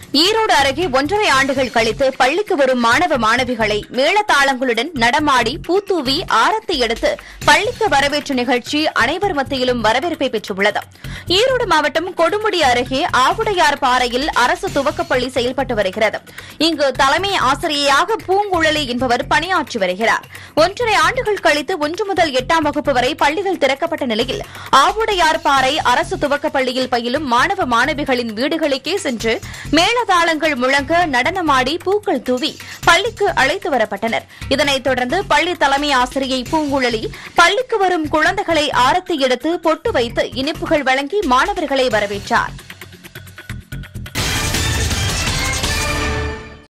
ஈரோடு அருகே ஒன்றரை ஆண்டுகள் கழித்து பள்ளிக்கு வரும் மாணவ மாணவிகளை மேளதாளங்களுடன் நடமாடி பூத்தூவி ஆரத்தி எடுத்து பள்ளிக்கு வரவேற்ற நிகழ்ச்சி அனைவர் மத்தியிலும் வரவேற்பை பெற்றுள்ளது ஈரோடு மாவட்டம் கொடுமுடி அருகே ஆவுடையார் பாறையில் அரசு துவக்கப்பள்ளி செயல்பட்டு வருகிறது இங்கு தலைமை ஆசிரியையாக பூங்குழலி என்பவர் பணியாற்றி வருகிறார் ஒன்றரை ஆண்டுகள் கழித்து ஒன்று முதல் எட்டாம் வகுப்பு வரை பள்ளிகள் திறக்கப்பட்ட நிலையில் ஆவுடையார் பாறை அரசு துவக்கப்பள்ளியில் பயிலும் மாணவ மாணவிகளின் வீடுகளுக்கே சென்று மேளதாளங்கள் முழங்க நடனமாடி பூக்கள் தூவி பள்ளிக்கு அழைத்து வரப்பட்டனர் இதனைத் தொடர்ந்து பள்ளி தலைமை ஆசிரியை பூங்குழலி பள்ளிக்கு வரும் குழந்தைகளை ஆரத்தி எடுத்து பொட்டு வைத்து இனிப்புகள் வழங்கி மாணவர்களை வரவேற்றார்